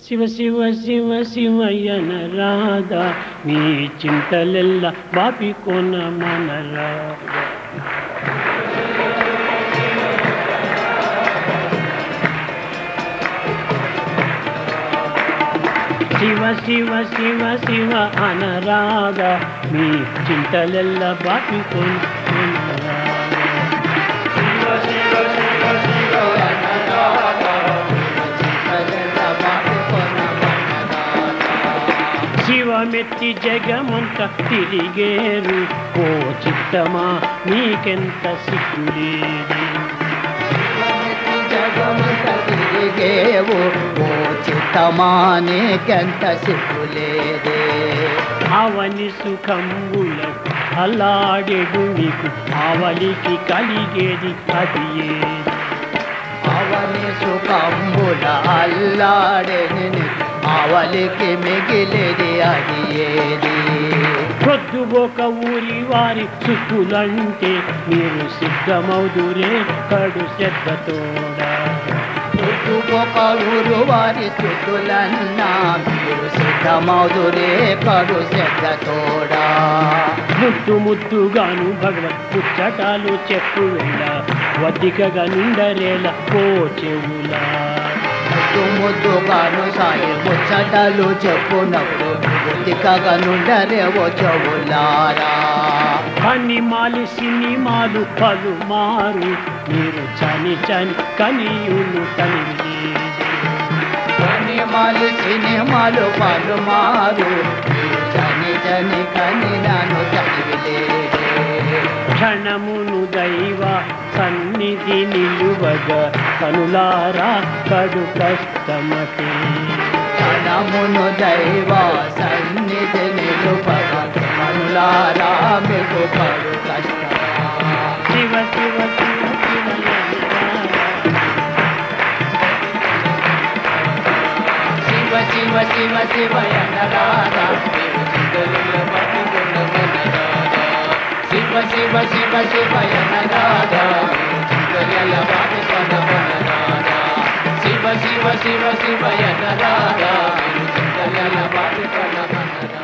శివ శివ శివ శివయన రాధా మీ చింతలెల్ల బాపి కొన మన రాధా శివ శివ శివ శివ అనరాగ మీ చింతలెల్ల బాపి కొన శివమెత్తి జగమంత తిరిగేరు ఓ చిత్తమా నీకెంత సిగ్గులేదు తిరిగేవు ఓ చిత్తమానేకెంత సిగ్గులేదే అవని సుఖంబుల అల్లాడెడు నీకు ఆవలికి కలిగేది అది ఏది అవని సుఖంబుల అల్లాడెని అవలికి మిగిలిది అది ఏది పొద్దు ఒక ఊరి వారి సుక్కులంటే మీరు సిద్ధమౌదురే కడు శ్రద్ధతోడా ఒక ఊరు వారి స్థుతులన్నా మీరు సిద్ధమౌదురే కడు శ్రద్ధతోడా ముద్దు ముద్దుగాను భగవత్ పుచ్చటాలు చెప్పు వెళ్ళ వద్దికగా నిండరేల పో చెవులా ముద్దు ముద్దుగాను సాయి ముచ్చటలు చెప్పునప్పుడు బుద్ధికగా నుండరేవో చెవులారా కని మాలి సినిమాలు పలుమారు మీరు చని చని కనియులు తనివి సినిమాలు సినిమాలు పలుమారు జని జని కని నన్ను చదివిలేదే క్షణమును దైవ సన్నిధి నిలువగా కనులారా కడు కష్టమటే క్షణమును దైవ సన్నిధి నిలుపగ మనులారా మీకు పడు కష్టమా శివ శివ శివ శివ శివ శివ శివ శివ ఎనరాధా శివ శివ శివ శివ ఎనరాధా శివ శివ శివ శివ ఎనరాధా